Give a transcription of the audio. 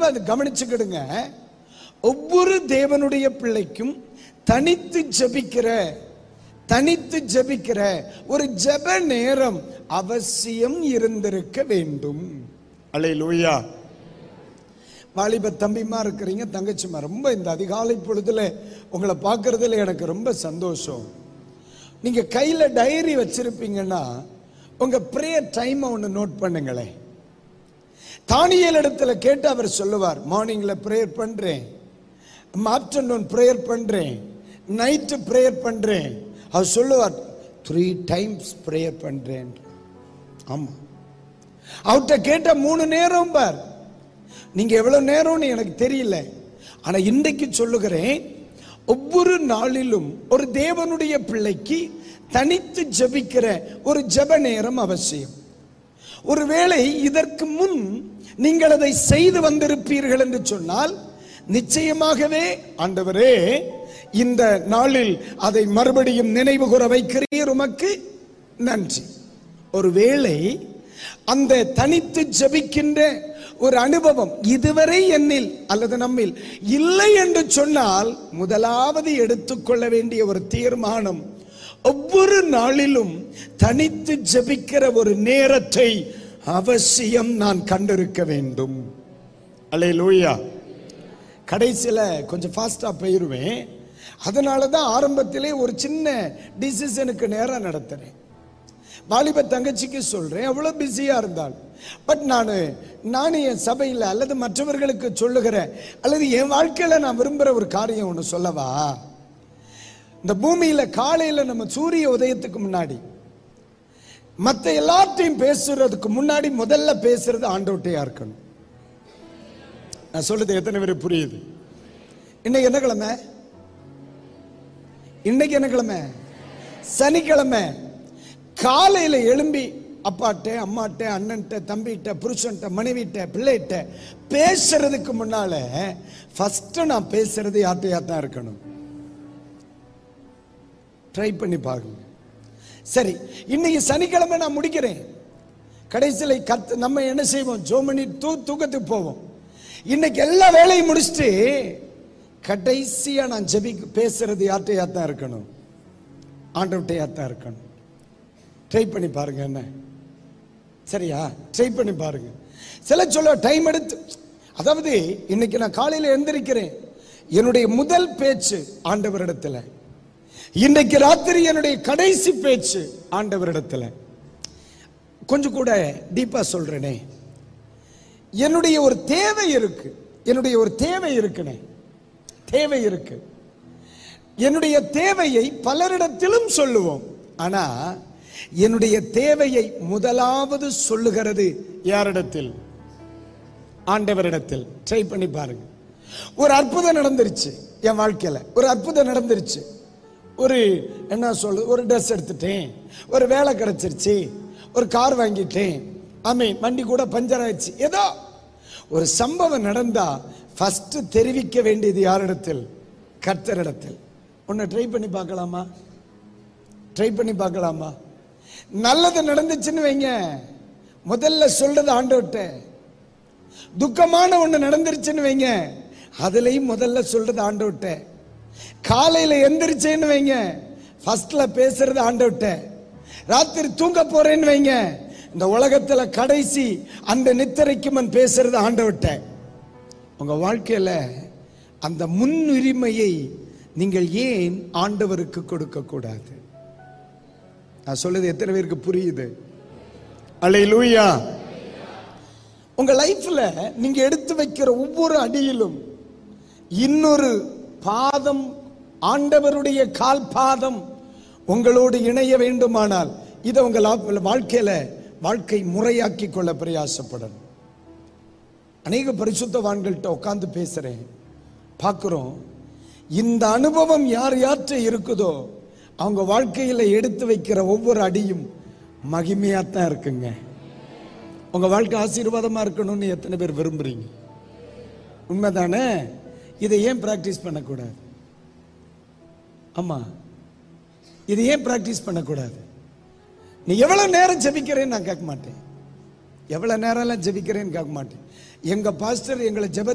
நல்லா அது கவனிச்சுக்கிடுங்க ஒவ்வொரு தேவனுடைய பிள்ளைக்கும் தனித்து ஜெபிக்கிற தனித்து ஜெபிக்கிற ஒரு ஜெப நேரம் அவசியம் இருந்திருக்க வேண்டும் அல்லேலூயா வாலிப தம்பிமா இருக்கிறீங்க தங்கச்சிமா ரொம்ப இந்த அதிகாலை பொழுதுல உங்களை பார்க்கறதுல எனக்கு ரொம்ப சந்தோஷம் நீங்க கையில டைரி வச்சிருப்பீங்கன்னா உங்க ப்ரேயர் டைமை ஒன்று நோட் பண்ணுங்களேன் தானியல் இடத்துல கேட்டு அவர் சொல்லுவார் மார்னிங்ல ப்ரேயர் பண்றேன் ஆஃப்டர்நூன் ப்ரேயர் பண்றேன் நைட்டு ப்ரேயர் பண்றேன் அவர் சொல்லுவார் த்ரீ டைம்ஸ் ப்ரேயர் பண்றேன் ஆமா அவர்கிட்ட கேட்ட மூணு நேரம் பார் நீங்க எவ்வளவு நேரம்னு எனக்கு தெரியல ஆனா இன்றைக்கு சொல்லுகிறேன் ஒவ்வொரு நாளிலும் ஒரு தேவனுடைய பிள்ளைக்கு தனித்து ஜெபிக்கிற ஒரு ஜெப நேரம் அவசியம் ஒருவேளை இதற்கு முன் நீங்கள் அதை செய்து வந்திருப்பீர்கள் என்று சொன்னால் நிச்சயமாகவே ஆண்டவரே இந்த நாளில் அதை மறுபடியும் நினைவு கூற வைக்கிறீர் உமக்கு நன்றி ஒருவேளை அந்த தனித்து ஜெபிக்கின்ற ஒரு அனுபவம் இதுவரை என்னில் அல்லது நம்மில் இல்லை என்று சொன்னால் முதலாவது எடுத்துக்கொள்ள வேண்டிய ஒரு தீர்மானம் ஒவ்வொரு நாளிலும் தனித்து ஜெபிக்கிற ஒரு நேரத்தை அவசியம் நான் கண்டிருக்க வேண்டும் அல்லேலூயா கடைசியில கொஞ்சம் ஃபாஸ்டா போயிருவேன் அதனால தான் ஆரம்பத்திலே ஒரு சின்ன டிசிஷனுக்கு நேரம் நடத்துறேன் வாலிப தங்கச்சிக்கு சொல்றேன் அவ்வளவு பிஸியா இருந்தால் பட் நான் நான் என் சபையில் அல்லது மற்றவர்களுக்கு சொல்லுகிறேன் அல்லது என் வாழ்க்கையில நான் விரும்புற ஒரு காரியம் ஒன்று சொல்லவா இந்த பூமியில காலையில நம்ம சூரிய உதயத்துக்கு முன்னாடி மத்த எல்லாத்தையும் பேசுறதுக்கு முன்னாடி முதல்ல பேசுறது ஆண்டோட்டையா இருக்கணும் நான் சொல்றது எத்தனை பேர் புரியுது இன்னைக்கு என்ன கிழமை இன்னைக்கு என்ன கிழமை சனிக்கிழமை காலையில எழும்பி அப்பாட்ட அம்மாட்ட அண்ணன்ட்ட தம்பிகிட்ட புருஷன்ட்ட மனைவிட்ட பிள்ளைகிட்ட பேசுறதுக்கு முன்னால ஃபர்ஸ்ட் நான் பேசுறது யார்ட்டையா தான் இருக்கணும் ட்ரை பண்ணி பாருங்க சரி இன்னைக்கு சனிக்கிழமை நான் முடிக்கிறேன் கடைசியில் கத்து நம்ம என்ன செய்வோம் ஜோமணி தூ தூக்கத்துக்கு போவோம் இன்னைக்கு எல்லா வேலையும் முடிச்சுட்டு கடைசியா நான் ஜெபி பேசுறது யார்கிட்டயா தான் இருக்கணும் ஆண்டவட்டையா தான் இருக்கணும் ட்ரை பண்ணி பாருங்க என்ன சரியா ட்ரை பண்ணி பாருங்க சில சொல்ல டைம் எடுத்து அதாவது இன்னைக்கு நான் காலையில எந்திரிக்கிறேன் என்னுடைய முதல் பேச்சு ஆண்டவரிடத்துல இன்னைக்கு ராத்திரி என்னுடைய கடைசி பேச்சு ஆண்டவரிடத்துல கொஞ்சம் கூட டீப்பா சொல்றேனே என்னுடைய ஒரு தேவை இருக்கு என்னுடைய ஒரு தேவை இருக்குனே தேவை இருக்கு என்னுடைய தேவையை பலரிடத்திலும் சொல்லுவோம் ஆனா என்னுடைய தேவையை முதலாவது சொல்லுகிறது யாரிடத்தில் ஆண்டவரிடத்தில் ட்ரை பண்ணி பாருங்க ஒரு அற்புதம் நடந்துருச்சு என் வாழ்க்கையில ஒரு அற்புதம் நடந்துருச்சு ஒரு என்ன சொல்லு ஒரு ட்ரெஸ் எடுத்துட்டேன் ஒரு வேலை கிடைச்சிருச்சு ஒரு கார் வாங்கிட்டேன் ஆமீன் வண்டி கூட பஞ்சர் ஆயிடுச்சு ஏதோ ஒரு சம்பவம் நடந்தா ஃபர்ஸ்ட் தெரிவிக்க வேண்டியது யாரிடத்தில் கர்த்தரிடத்தில் ஒன்னு ட்ரை பண்ணி பார்க்கலாமா ட்ரை பண்ணி பார்க்கலாமா நல்லது நடந்துச்சுன்னு வைங்க முதல்ல சொல்றது ஆண்டவர்கிட்ட துக்கமான ஒண்ணு நடந்துருச்சுன்னு வைங்க அதுலயும் முதல்ல சொல்றது ஆண்டவர்கிட்ட காலையில எந்திரிச்சேன்னு வைங்க ஃபர்ஸ்ட்ல பேசுறது ஆண்டவர்கிட்ட ராத்திரி தூங்க போறேன்னு வைங்க இந்த உலகத்துல கடைசி அந்த நித்திரைக்கு மன் பேசுறது ஆண்டவர்கிட்ட உங்க வாழ்க்கையில அந்த முன்னுரிமையை நீங்கள் ஏன் ஆண்டவருக்கு கொடுக்க கூடாது நான் சொல்றது எத்தனை பேருக்கு புரியுது அல்லேலூயா உங்க லைஃப்ல நீங்க எடுத்து வைக்கிற ஒவ்வொரு அடியிலும் இன்னொரு பாதம் ஆண்டவருடைய கால் பாதம் உங்களோடு இணைய வேண்டுமானால் இதை உங்க லா- வாழ்க்கையில வாழ்க்கை முறையாக்கி கொள்ள பிரயாசப்படணும் அநேக பரிசுத்தவான்கள்ட்ட உட்கார்ந்து பேசுறேன் பார்க்கிறோம் இந்த அனுபவம் யார் யார்கிட்ட இருக்குதோ அவங்க வாழ்க்கையில எடுத்து வைக்கிற ஒவ்வொரு அடியும் மகிமையாத்தான் இருக்குங்க உங்க வாழ்க்கை ஆசீர்வாதமா இருக்கணும்னு எத்தனை பேர் விரும்புறீங்க உண்மைதானே இதை ஏன் பிராக்டிஸ் பண்ணக்கூடாது ஆமா இதை ஏன் பிராக்டிஸ் பண்ணக்கூடாது நீ எவ்வளவு நேரம் ஜெபிக்கிறேன்னு நான் கேட்க மாட்டேன் எவ்வளவு நேரம்லாம் ஜெபிக்கிறேன்னு கேட்க மாட்டேன் எங்க பாஸ்டர் எங்களை ஜெப